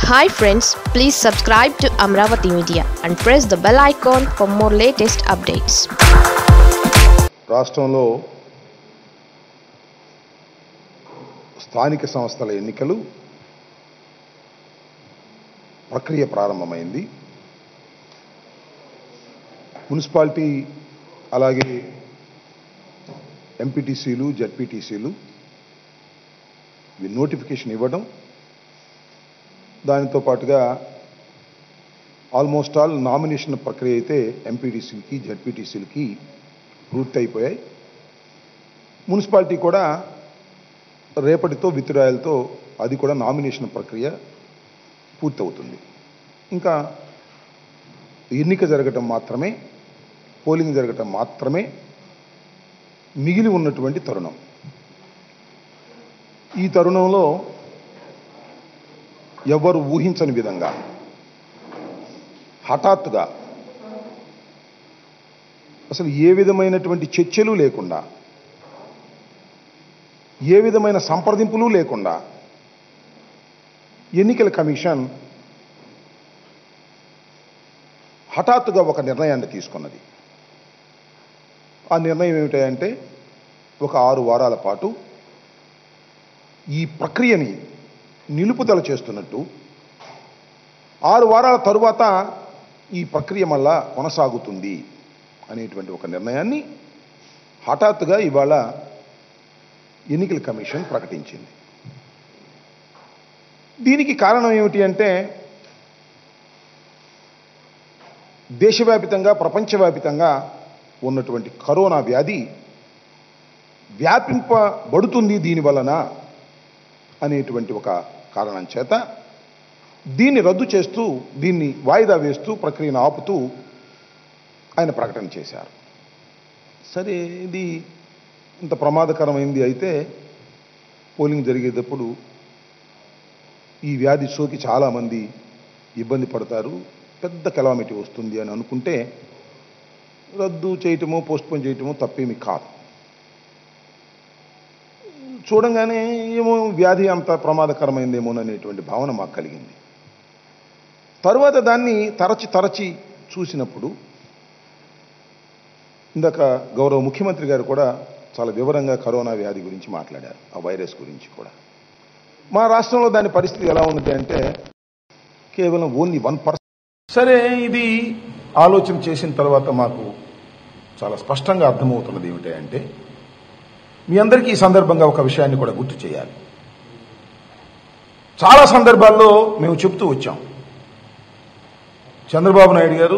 hi friends please subscribe to Amaravati media and press the bell icon for more latest updates రాష్ట్రంలో స్థానిక సంస్థల ఎన్నికలు ప్రక్రియ ప్రారంభమైంది మున్సిపాలిటీ అలాగే ఎంపీటీసీలు జడ్పీటీసీలు ఇవి నోటిఫికేషన్ ఇవ్వడం దానితో పాటుగా ఆల్మోస్ట్ ఆల్ నామినేషన్ ప్రక్రియ అయితే ఎంపీటీసీలకి జడ్పీటీసీలకి పూర్తి అయిపోయాయి మున్సిపాలిటీ కూడా రేపటితో విత్డ్రాయల్తో అది కూడా నామినేషన్ ప్రక్రియ పూర్తవుతుంది ఇంకా ఎన్నిక జరగటం మాత్రమే పోలింగ్ జరగటం మాత్రమే మిగిలి ఉన్నటువంటి తరుణం ఈ తరుణంలో ఎవరు ఊహించని విధంగా హఠాత్తుగా అసలు ఏ విధమైనటువంటి చర్చలు లేకుండా ఏ విధమైన సంప్రదింపులు లేకుండా ఎన్నికల కమిషన్ హఠాత్తుగా ఒక నిర్ణయాన్ని తీసుకున్నది ఆ నిర్ణయం ఏమిటంటే ఒక ఆరు వారాల పాటు ఈ ప్రక్రియని నిలుపుదల చేస్తున్నట్టు ఆరు వారాల తరువాత ఈ ప్రక్రియ మళ్ళా కొనసాగుతుంది అనేటువంటి ఒక నిర్ణయాన్ని హఠాత్తుగా ఇవాళ ఎన్నికల కమిషన్ ప్రకటించింది దీనికి కారణం ఏమిటి అంటే దేశవ్యాపితంగా ప్రపంచవ్యాపితంగా ఉన్నటువంటి కరోనా వ్యాధి వ్యాపింపబడుతుంది దీని వలన అనేటువంటి ఒక కారణం చేత దీన్ని రద్దు చేస్తూ దీన్ని వాయిదా వేస్తూ ప్రక్రియను ఆపుతూ ఆయన ప్రకటన చేశారు సరే ఇది ఇంత ప్రమాదకరమైంది అయితే పోలింగ్ జరిగేటప్పుడు ఈ వ్యాధి సోకి చాలామంది ఇబ్బంది పడతారు పెద్ద కెలామిటీ వస్తుంది అని అనుకుంటే రద్దు చేయటమో పోస్ట్పోన్ చేయటమో తప్పేమి కాదు చూడంగానే ఏమో వ్యాధి అంత ప్రమాదకరమైందేమోననేటువంటి భావన మాకు కలిగింది తరువాత దాన్ని తరచి తరచి చూసినప్పుడు ఇందాక గౌరవ ముఖ్యమంత్రి గారు కూడా చాలా వివరంగా కరోనా వ్యాధి గురించి మాట్లాడారు ఆ వైరస్ గురించి కూడా మా రాష్ట్రంలో దాని పరిస్థితి ఎలా ఉంది అంటే కేవలం ఓన్లీ వన్ పర్సెంట్ సరే ఇది ఆలోచన చేసిన తర్వాత మాకు చాలా స్పష్టంగా అర్థమవుతున్నది ఏమిటి అంటే మీ అందరికీ ఈ సందర్భంగా ఒక విషయాన్ని కూడా గుర్తు చేయాలి చాలా సందర్భాల్లో మేము చెప్తూ వచ్చాం చంద్రబాబు నాయుడు గారు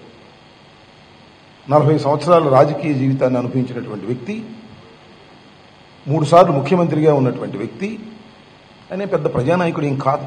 నలభై సంవత్సరాల రాజకీయ జీవితాన్ని అనుభవించినటువంటి వ్యక్తి మూడుసార్లు ముఖ్యమంత్రిగా ఉన్నటువంటి వ్యక్తి ఆయన పెద్ద ప్రజానాయకుడు ఏం కాదు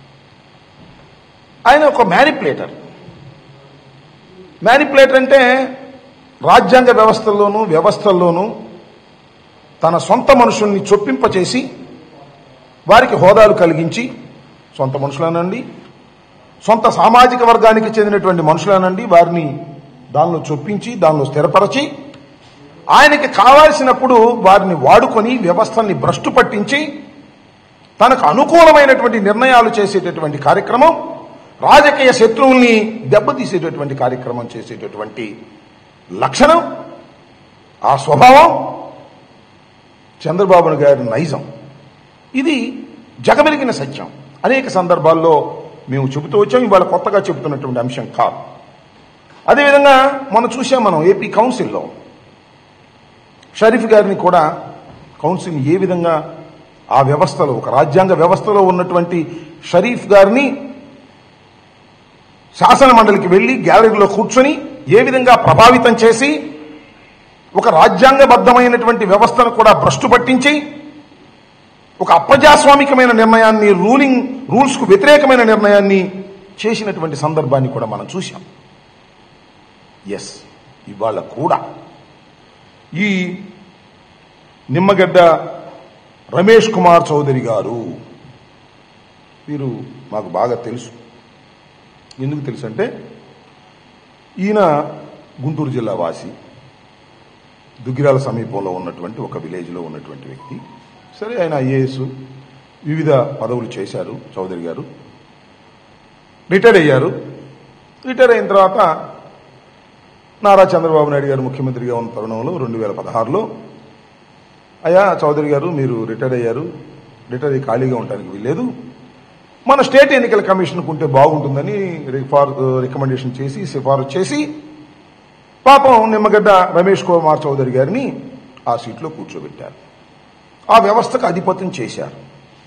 ఆయన ఒక మ్యానిపులేటర్ మ్యానిపులేటర్ అంటే రాజ్యాంగ వ్యవస్థల్లోనూ వ్యవస్థల్లోనూ తన సొంత మనుషుల్ని చొప్పింపచేసి వారికి హోదాలు కలిగించి సొంత మనుషులనండి సొంత సామాజిక వర్గానికి చెందినటువంటి మనుషులనండి వారిని దానిలో చొప్పించి దానిలో స్థిరపరచి ఆయనకి కావాల్సినప్పుడు వారిని వాడుకొని వ్యవస్థల్ని భ్రష్టు పట్టించి తనకు అనుకూలమైనటువంటి నిర్ణయాలు చేసేటటువంటి కార్యక్రమం రాజకీయ శత్రువుల్ని దెబ్బతీసేటటువంటి కార్యక్రమం చేసేటటువంటి లక్షణం ఆ స్వభావం చంద్రబాబు గారి నైజం ఇది జగమెరిగిన సత్యం అనేక సందర్భాల్లో మేము చెబుతూ వచ్చాం ఇవాళ కొత్తగా చెబుతున్నటువంటి అంశం కాదు అదేవిధంగా మనం చూసాం మనం ఏపీ కౌన్సిల్లో షరీఫ్ గారిని కూడా కౌన్సిల్ ఏ విధంగా ఆ వ్యవస్థలో ఒక రాజ్యాంగ వ్యవస్థలో ఉన్నటువంటి షరీఫ్ గారిని శాసన మండలికి వెళ్లి గ్యాలరీలో కూర్చొని ఏ విధంగా ప్రభావితం చేసి ఒక రాజ్యాంగబద్ధమైనటువంటి వ్యవస్థను కూడా భ్రష్టు పట్టించి ఒక అప్రజాస్వామికమైన నిర్ణయాన్ని రూలింగ్ రూల్స్ కు వ్యతిరేకమైన నిర్ణయాన్ని చేసినటువంటి సందర్భాన్ని కూడా మనం చూశాం ఎస్ ఇవాళ కూడా ఈ నిమ్మగడ్డ రమేష్ కుమార్ చౌదరి గారు వీరు మాకు బాగా తెలుసు ఎందుకు తెలుసు అంటే ఈయన గుంటూరు జిల్లా వాసి దుగ్గిరాల సమీపంలో ఉన్నటువంటి ఒక విలేజ్లో ఉన్నటువంటి వ్యక్తి సరే ఆయన ఐఏఎస్ వివిధ పదవులు చేశారు చౌదరి గారు రిటైర్ అయ్యారు రిటైర్ అయిన తర్వాత నారా చంద్రబాబు నాయుడు గారు ముఖ్యమంత్రిగా ఉన్న తరుణంలో రెండు వేల పదహారులో అయ్యా చౌదరి గారు మీరు రిటైర్ అయ్యారు రిటైర్ అయ్యి ఖాళీగా ఉండడానికి వీల్లేదు మన స్టేట్ ఎన్నికల కమిషన్కు ఉంటే బాగుంటుందని రిఫార్ రికమెండేషన్ చేసి సిఫారసు చేసి పాపం నిమ్మగడ్డ రమేష్ కుమార్ చౌదరి గారిని ఆ సీట్లో కూర్చోబెట్టారు ఆ వ్యవస్థకు అధిపత్యం చేశారు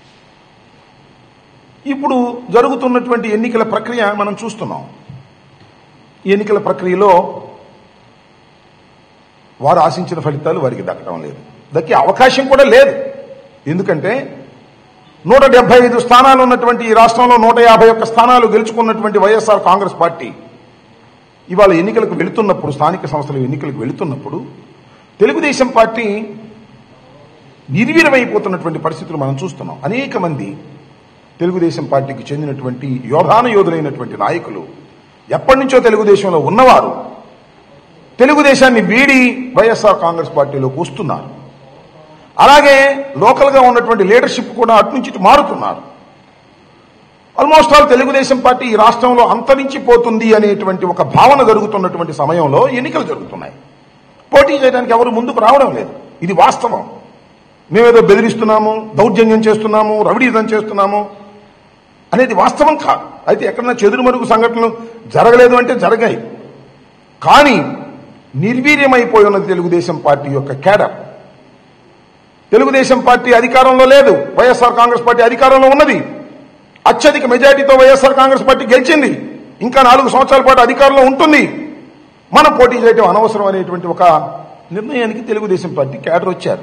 ఇప్పుడు జరుగుతున్నటువంటి ఎన్నికల ప్రక్రియ మనం చూస్తున్నాం ఈ ఎన్నికల ప్రక్రియలో వారు ఆశించిన ఫలితాలు వారికి దక్కడం లేదు దక్కే అవకాశం కూడా లేదు ఎందుకంటే నూట డెబ్బై ఐదు స్థానాలు ఉన్నటువంటి ఈ రాష్ట్రంలో నూట యాభై ఒక్క స్థానాలు గెలుచుకున్నటువంటి వైఎస్ఆర్ కాంగ్రెస్ పార్టీ ఇవాళ ఎన్నికలకు వెళుతున్నప్పుడు స్థానిక సంస్థల ఎన్నికలకు వెళుతున్నప్పుడు తెలుగుదేశం పార్టీ నిర్వీర్యమైపోతున్నటువంటి పరిస్థితులు మనం చూస్తున్నాం అనేక మంది తెలుగుదేశం పార్టీకి చెందినటువంటి యోధాన యోధులైనటువంటి నాయకులు ఎప్పటి నుంచో తెలుగుదేశంలో ఉన్నవారు తెలుగుదేశాన్ని వీడి వైఎస్ఆర్ కాంగ్రెస్ పార్టీలోకి వస్తున్నారు అలాగే లోకల్ గా ఉన్నటువంటి లీడర్షిప్ కూడా అటు నుంచి ఇటు మారుతున్నారు ఆల్మోస్ట్ ఆల్ తెలుగుదేశం పార్టీ ఈ రాష్ట్రంలో అంతరించిపోతుంది అనేటువంటి ఒక భావన జరుగుతున్నటువంటి సమయంలో ఎన్నికలు జరుగుతున్నాయి పోటీ చేయడానికి ఎవరు ముందుకు రావడం లేదు ఇది వాస్తవం మేమేదో బెదిరిస్తున్నాము దౌర్జన్యం చేస్తున్నాము రవిడీజం చేస్తున్నాము అనేది వాస్తవం కాదు అయితే ఎక్కడన్నా చెదురుమరుగు సంఘటనలు జరగలేదు అంటే జరగాయి కానీ నిర్వీర్యమైపోయి ఉన్నది తెలుగుదేశం పార్టీ యొక్క కేడర్ తెలుగుదేశం పార్టీ అధికారంలో లేదు వైఎస్ఆర్ కాంగ్రెస్ పార్టీ అధికారంలో ఉన్నది అత్యధిక మెజార్టీతో వైఎస్ఆర్ కాంగ్రెస్ పార్టీ గెలిచింది ఇంకా నాలుగు సంవత్సరాల పాటు అధికారంలో ఉంటుంది మనం పోటీ చేయడం అనవసరం అనేటువంటి ఒక నిర్ణయానికి తెలుగుదేశం పార్టీ క్యాడర్ వచ్చారు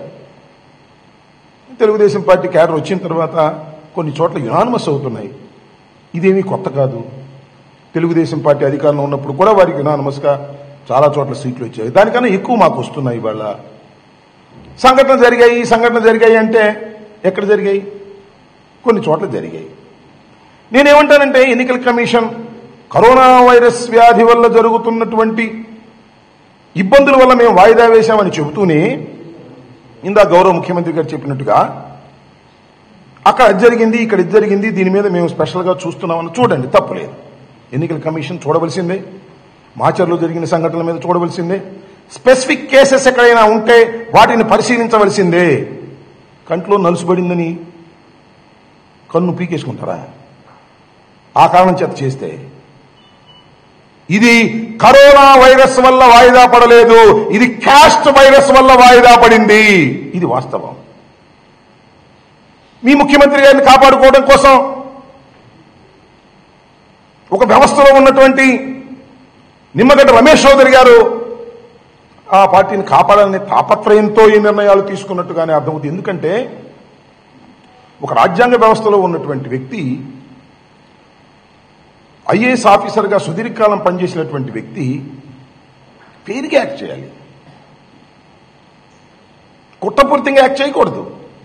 తెలుగుదేశం పార్టీ క్యాడర్ వచ్చిన తర్వాత కొన్ని చోట్ల యునానిమస్ అవుతున్నాయి ఇదేమీ కొత్త కాదు తెలుగుదేశం పార్టీ అధికారంలో ఉన్నప్పుడు కూడా వారికి యునానిమస్ గా చాలా చోట్ల సీట్లు వచ్చాయి దానికన్నా ఎక్కువ మాకు వస్తున్నాయి ఇవాళ సంఘటన జరిగాయి సంఘటన జరిగాయి అంటే ఎక్కడ జరిగాయి కొన్ని చోట్ల జరిగాయి నేనేమంటానంటే ఎన్నికల కమిషన్ కరోనా వైరస్ వ్యాధి వల్ల జరుగుతున్నటువంటి ఇబ్బందుల వల్ల మేము వాయిదా వేశామని చెబుతూనే ఇందా గౌరవ ముఖ్యమంత్రి గారు చెప్పినట్టుగా అక్కడ అది జరిగింది ఇక్కడ ఇది జరిగింది దీని మీద మేము స్పెషల్గా చూస్తున్నామని చూడండి తప్పులేదు ఎన్నికల కమిషన్ చూడవలసిందే మాచర్లో జరిగిన సంఘటనల మీద చూడవలసిందే స్పెసిఫిక్ కేసెస్ ఎక్కడైనా ఉంటే వాటిని పరిశీలించవలసిందే కంట్లో నలుసుబడిందని కన్ను పీకేసుకుంటారా ఆ కారణం చేత చేస్తే ఇది కరోనా వైరస్ వల్ల వాయిదా పడలేదు ఇది క్యాస్ట్ వైరస్ వల్ల వాయిదా పడింది ఇది వాస్తవం మీ ముఖ్యమంత్రి గారిని కాపాడుకోవడం కోసం ఒక వ్యవస్థలో ఉన్నటువంటి నిమ్మగడ్డ రమేష్ చౌదరి గారు ఆ పార్టీని కాపాడాలనే తాపత్రయంతో ఈ నిర్ణయాలు తీసుకున్నట్టుగానే అర్థమవుతుంది ఎందుకంటే ఒక రాజ్యాంగ వ్యవస్థలో ఉన్నటువంటి వ్యక్తి ఐఏఎస్ ఆఫీసర్గా సుదీర్ఘకాలం పనిచేసినటువంటి వ్యక్తి ఫెయిర్గా యాక్ట్ చేయాలి కుట్రపూరితంగా యాక్ట్ చేయకూడదు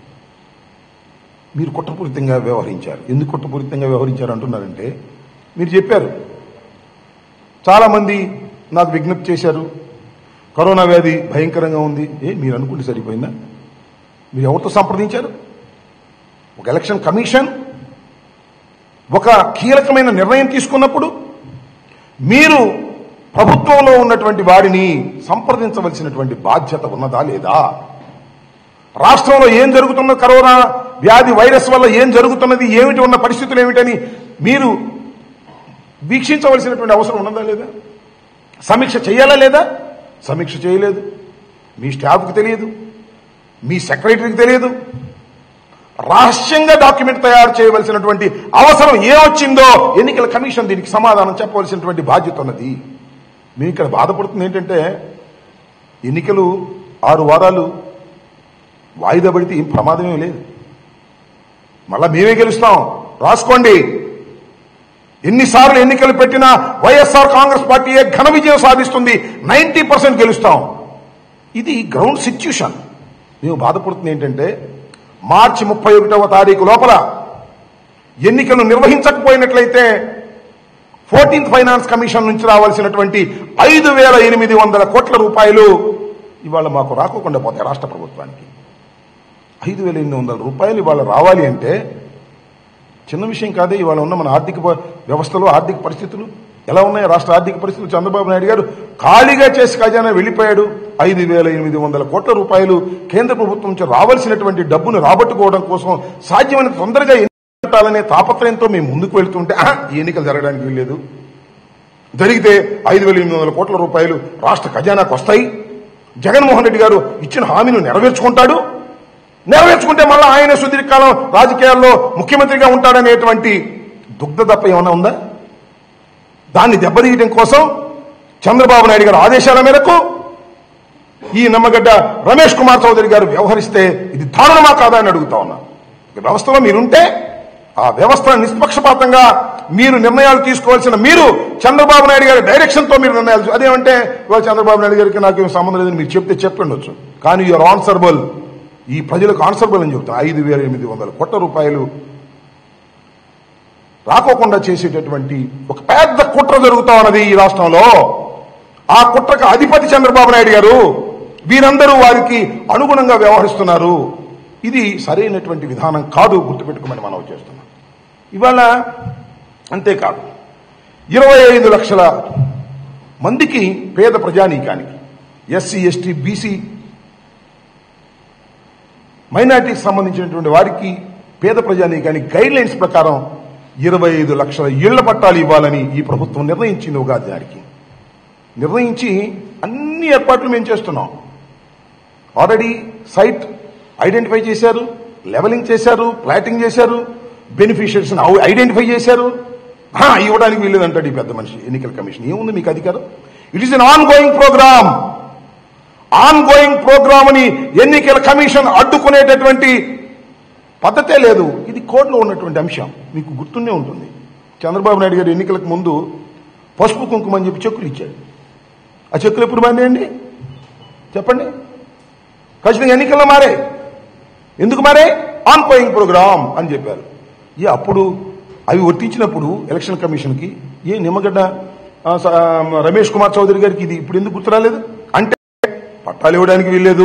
మీరు కుట్రపూరితంగా వ్యవహరించారు ఎందుకు కుట్రపూరితంగా వ్యవహరించారు అంటున్నారంటే మీరు చెప్పారు చాలామంది నాకు విజ్ఞప్తి చేశారు కరోనా వ్యాధి భయంకరంగా ఉంది ఏ మీరు అనుకుంటే సరిపోయిందా మీరు ఎవరితో సంప్రదించారు ఒక ఎలక్షన్ కమిషన్ ఒక కీలకమైన నిర్ణయం తీసుకున్నప్పుడు మీరు ప్రభుత్వంలో ఉన్నటువంటి వారిని సంప్రదించవలసినటువంటి బాధ్యత ఉన్నదా లేదా రాష్ట్రంలో ఏం జరుగుతున్న కరోనా వ్యాధి వైరస్ వల్ల ఏం జరుగుతున్నది ఏమిటి ఉన్న పరిస్థితులు ఏమిటని మీరు వీక్షించవలసినటువంటి అవసరం ఉన్నదా లేదా సమీక్ష చేయాలా లేదా సమీక్ష చేయలేదు మీ స్టాఫ్కి తెలియదు మీ సెక్రటరీకి తెలియదు రహస్యంగా డాక్యుమెంట్ తయారు చేయవలసినటువంటి అవసరం ఏమొచ్చిందో ఎన్నికల కమిషన్ దీనికి సమాధానం చెప్పవలసినటువంటి బాధ్యత ఉన్నది మేము ఇక్కడ బాధపడుతుంది ఏంటంటే ఎన్నికలు ఆరు వారాలు వాయిదా పడితే ఏం ప్రమాదమే లేదు మళ్ళా మేమే గెలుస్తాం రాసుకోండి ఎన్నిసార్లు ఎన్నికలు పెట్టినా వైఎస్ఆర్ కాంగ్రెస్ పార్టీ ఘన విజయం సాధిస్తుంది నైన్టీ పర్సెంట్ గెలుస్తాం ఇది గ్రౌండ్ సిచ్యుషన్ మేము బాధపడుతుంది ఏంటంటే మార్చి ముప్పై ఒకటవ తారీఖు లోపల ఎన్నికలు నిర్వహించకపోయినట్లయితే ఫోర్టీన్త్ ఫైనాన్స్ కమిషన్ నుంచి రావాల్సినటువంటి ఐదు వేల ఎనిమిది వందల కోట్ల రూపాయలు ఇవాళ మాకు రాకోకుండా పోతాయి రాష్ట్ర ప్రభుత్వానికి ఐదు వేల ఎనిమిది వందల రూపాయలు ఇవాళ రావాలి అంటే చిన్న విషయం కాదే ఇవాళ ఉన్న మన ఆర్థిక ప- వ్యవస్థలో ఆర్థిక పరిస్థితులు ఎలా ఉన్నాయి రాష్ట్ర ఆర్థిక పరిస్థితులు చంద్రబాబు నాయుడు గారు ఖాళీగా చేసి ఖజానా వెళ్ళిపోయాడు ఐదు వేల ఎనిమిది వందల కోట్ల రూపాయలు కేంద్ర ప్రభుత్వం నుంచి రావాల్సినటువంటి డబ్బును రాబట్టుకోవడం కోసం సాధ్యమైన తొందరగా ఎన్నికలు పెట్టాలనే తాపత్రయంతో మేము ముందుకు వెళ్తుంటే "ఆహా, ఈ ఎన్నికలు జరగడానికి వీల్లేదు జరిగితే ఐదు వేల ఎనిమిది వందల కోట్ల రూపాయలు రాష్ట్ర ఖజానాకు వస్తాయి జగన్మోహన్ రెడ్డి గారు ఇచ్చిన హామీను నెరవేర్చుకుంటాడు నెరవేర్చుకుంటే మళ్ళీ ఆయన సుదీర్ఘకాలం రాజకీయాల్లో ముఖ్యమంత్రిగా ఉంటాడనేటువంటి దుగ్ధ తప్ప ఏమైనా ఉందా దాన్ని దెబ్బతీయడం కోసం చంద్రబాబు నాయుడు గారి ఆదేశాల మేరకు ఈ నమ్మగడ్డ రమేష్ కుమార్ చౌదరి గారు వ్యవహరిస్తే ఇది దారుణమా కాదా అని అడుగుతా ఉన్నా ఒక వ్యవస్థలో మీరుంటే ఆ వ్యవస్థ నిష్పక్షపాతంగా మీరు నిర్ణయాలు తీసుకోవాల్సిన మీరు చంద్రబాబు నాయుడు గారి డైరెక్షన్ తో మీరు నిర్ణయాలు తీ- అదేమంటే ఇవాళ చంద్రబాబు నాయుడు గారికి నాకు ఏం సంబంధం లేదని మీరు చెప్తే చెప్పండొచ్చు కానీ యూఆర్ ఆన్సరబుల్ ఈ ప్రజలకు ఆన్సరబుల్ అని చెప్తాను ఐదు వేల ఎనిమిది వందల కోట్ల రూపాయలు రాకోకుండా చేసేటటువంటి ఒక పెద్ద కుట్ర జరుగుతా ఉన్నది ఈ రాష్ట్రంలో ఆ కుట్రకు అధిపతి చంద్రబాబు నాయుడు గారు వీరందరూ వారికి అనుగుణంగా వ్యవహరిస్తున్నారు ఇది సరైనటువంటి విధానం కాదు గుర్తుపెట్టుకోమని మనం చేస్తున్నాం ఇవాళ అంతేకాదు ఇరవై ఐదు లక్షల మందికి పేద ప్రజానీకానికి ఎస్సీ ఎస్టీ బీసీ మైనార్టీకి సంబంధించినటువంటి వారికి పేద ప్రజానీకానికి గైడ్ లైన్స్ ప్రకారం ఇరవై ఐదు లక్షల ఇళ్ల పట్టాలు ఇవ్వాలని ఈ ప్రభుత్వం నిర్ణయించింది ఉగాది నాటికి నిర్ణయించి అన్ని ఏర్పాట్లు మేము చేస్తున్నాం ఆల్రెడీ సైట్ ఐడెంటిఫై చేశారు లెవలింగ్ చేశారు ప్లాటింగ్ చేశారు బెనిఫిషియర్స్ ఐడెంటిఫై చేశారు హా, ఇవ్వడానికి వీల్లేదంటాడు ఈ పెద్ద మనిషి ఎన్నికల కమిషన్ ఏముంది మీకు అధికారం it is an ongoing programme ongoing programme అని ఎన్నికల కమిషన్ అడ్డుకునేటటువంటి పద్ధతే లేదు ఇది కోర్టులో ఉన్నటువంటి అంశం మీకు గుర్తుండే ఉంటుంది చంద్రబాబు నాయుడు గారు ఎన్నికలకు ముందు పసుపు కుంకుమ అని చెప్పి చెక్కులు ఇచ్చాడు ఆ చెక్కులు ఎప్పుడు మారేయండి చెప్పండి ఖచ్చితంగా ఎన్నికల్లో మారే ఎందుకు మారే ఆన్ గోయింగ్ ప్రోగ్రామ్ అని చెప్పారు ఏ అప్పుడు అవి వర్తించినప్పుడు ఎలక్షన్ కమిషన్కి ఏ నిమ్మగడ్డ ఆ, స- ఆ, రమేష్ కుమార్ చౌదరి గారికి ఇది ఇప్పుడు ఎందుకు గుర్తు రాలేదు అంటే పట్టాలు ఇవ్వడానికి వీల్లేదు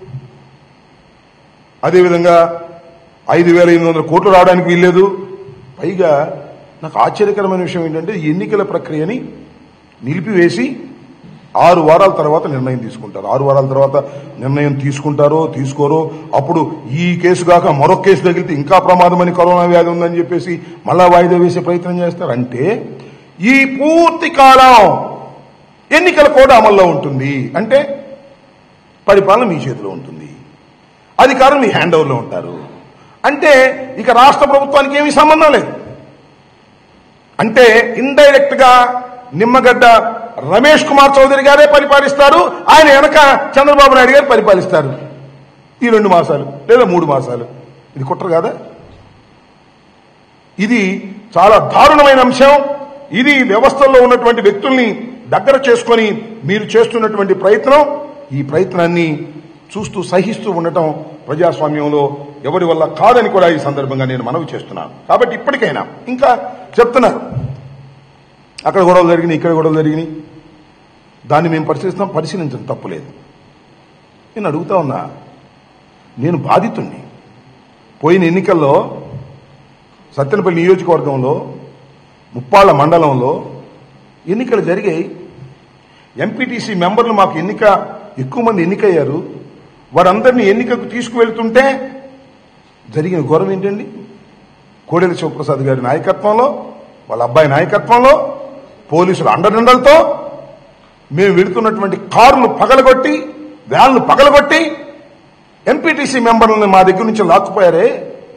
అదేవిధంగా ఐదు వేల ఎనిమిది వందల కోట్లు రావడానికి వీల్లేదు పైగా నాకు ఆశ్చర్యకరమైన విషయం ఏంటంటే ఈ ఎన్నికల ప్రక్రియని నిలిపివేసి ఆరు వారాల తర్వాత నిర్ణయం తీసుకుంటారు ఆరు వారాల తర్వాత నిర్ణయం తీసుకుంటారో తీసుకోరో అప్పుడు ఈ కేసు కాక మరొక కేసు తగిలితే ఇంకా ప్రమాదమని కరోనా వ్యాధి ఉందని చెప్పేసి మళ్ళా వాయిదా వేసే ప్రయత్నం చేస్తారు అంటే ఈ పూర్తి కాలం ఎన్నికల కూడా అమల్లో ఉంటుంది అంటే పరిపాలన మీ చేతిలో ఉంటుంది అధికారులు మీ హ్యాండ్ ఓవర్లో ఉంటారు అంటే ఇక రాష్ట్ర ప్రభుత్వానికి ఏమీ సంబంధం లేదు అంటే ఇండైరెక్ట్ గా నిమ్మగడ్డ రమేష్ కుమార్ చౌదరి గారే పరిపాలిస్తారు ఆయన వెనక చంద్రబాబు నాయుడు గారు పరిపాలిస్తారు ఈ రెండు మాసాలు లేదా మూడు మాసాలు ఇది కుట్ర కాదా ఇది చాలా దారుణమైన అంశం ఇది వ్యవస్థల్లో ఉన్నటువంటి వ్యక్తుల్ని దగ్గర చేసుకొని మీరు చేస్తున్నటువంటి ప్రయత్నం ఈ ప్రయత్నాన్ని చూస్తూ సహిస్తూ ఉండటం ప్రజాస్వామ్యంలో ఎవరి వల్ల కాదని కూడా ఈ సందర్భంగా నేను మనవి చేస్తున్నాను కాబట్టి ఇప్పటికైనా ఇంకా చెప్తున్నారు అక్కడ గొడవలు జరిగినాయి ఇక్కడ గొడవలు జరిగినాయి దాన్ని మేము పరిశీలిస్తాం పరిశీలించడం తప్పులేదు నేను అడుగుతా ఉన్నా నేను బాధితుణ్ణి పోయిన ఎన్నికల్లో సత్తెనపల్లి నియోజకవర్గంలో ముప్పాళ్ల మండలంలో ఎన్నికలు జరిగాయి ఎంపీటీసీ మెంబర్లు మాకు ఎన్నిక ఎక్కువ మంది ఎన్నికయ్యారు వారందరినీ ఎన్నికకు తీసుకువెళ్తుంటే జరిగిన గౌరవం ఏంటండి కోడెల శివప్రసాద్ గారి నాయకత్వంలో వాళ్ళ అబ్బాయి నాయకత్వంలో పోలీసుల అండదండలతో మేము వెళుతున్నటువంటి కార్లు పగలగొట్టి వ్యాన్లు పగలగొట్టి ఎంపీటీసీ మెంబర్లను మా దగ్గర నుంచి లాక్కుపోయారే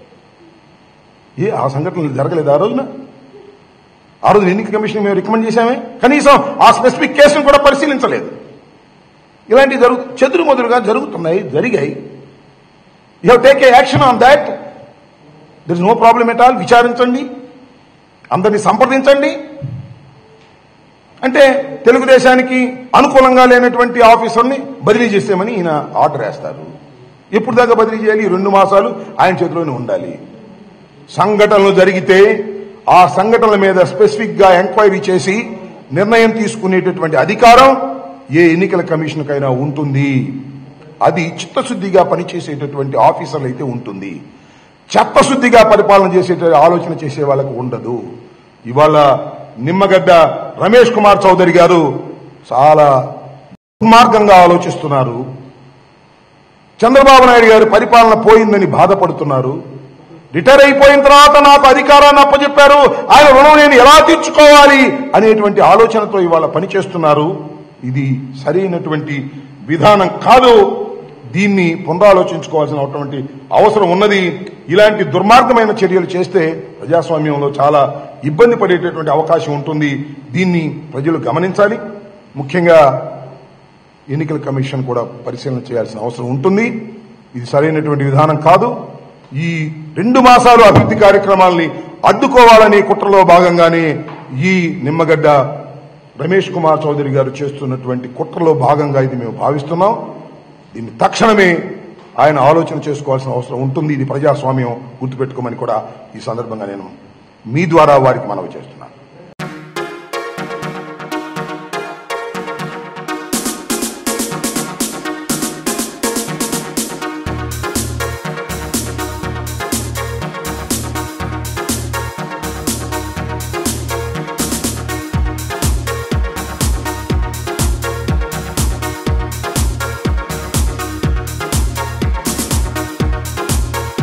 ఏ ఆ సంఘటనలు జరగలేదు ఆ రోజున ఆ రోజు ఎన్నికల కమిషన్ మేము రికమెండ్ చేశామే కనీసం ఆ స్పెసిఫిక్ కేసును కూడా పరిశీలించలేదు ఇలాంటివి జరుగు చెదురు మొదలుగా జరుగుతున్నాయి జరిగాయి you have take a action on that there is no problem at all విచారించండి అందరినీ సంప్రదించండి అంటే తెలుగుదేశానికి అనుకూలంగా లేనటువంటి ఆఫీసర్ని బదిలీ చేసేమని ఈయన ఆర్డర్ వేస్తారు ఎప్పుడు దాకా బదిలీ చేయాలి ఈ రెండు మాసాలు ఆయన చేతిలోనే ఉండాలి సంఘటనలు జరిగితే ఆ సంఘటనల మీద స్పెసిఫిక్ గా ఎంక్వైరీ చేసి నిర్ణయం తీసుకునేటటువంటి అధికారం ఏ ఎన్నికల కమిషన్కైనా ఉంటుంది అది చిత్తశుద్ధిగా పనిచేసేటటువంటి ఆఫీసర్లు అయితే ఉంటుంది చెత్తశుద్ధిగా పరిపాలన చేసే ఆలోచన చేసే వాళ్ళకు ఉండదు ఇవాళ నిమ్మగడ్డ రమేష్ కుమార్ చౌదరి గారు చాలా దుర్మార్గంగా ఆలోచిస్తున్నారు చంద్రబాబు నాయుడు గారి పరిపాలన పోయిందని బాధపడుతున్నారు రిటైర్ అయిపోయిన తర్వాత నాకు అధికారాన్ని అప్పచెప్పారు ఆయన రుణం నేను ఎలా తీర్చుకోవాలి అనేటువంటి ఆలోచనతో ఇవాళ పనిచేస్తున్నారు ఇది సరైనటువంటి విధానం కాదు దీన్ని పునరాలోచించుకోవాల్సినటువంటి అవసరం ఉన్నది ఇలాంటి దుర్మార్గమైన చర్యలు చేస్తే ప్రజాస్వామ్యంలో చాలా ఇబ్బంది పడేటటువంటి అవకాశం ఉంటుంది దీన్ని ప్రజలు గమనించాలి ముఖ్యంగా ఎన్నికల కమిషన్ కూడా పరిశీలన చేయాల్సిన అవసరం ఉంటుంది ఇది సరైనటువంటి విధానం కాదు ఈ రెండు మాసాలు అభివృద్ధి కార్యక్రమాల్ని అడ్డుకోవాలని కుట్రలో భాగంగానే ఈ నిమ్మగడ్డ రమేష్ కుమార్ చౌదరి గారు చేస్తున్నటువంటి కుట్రలో భాగంగా ఇది మేము భావిస్తున్నాం దీన్ని తక్షణమే ఆయన ఆలోచన చేసుకోవాల్సిన అవసరం ఉంటుంది ఇది ప్రజాస్వామ్యం గుర్తుపెట్టుకోమని కూడా ఈ సందర్భంగా నేను మీ ద్వారా వారికి మనవి చేస్తున్నాను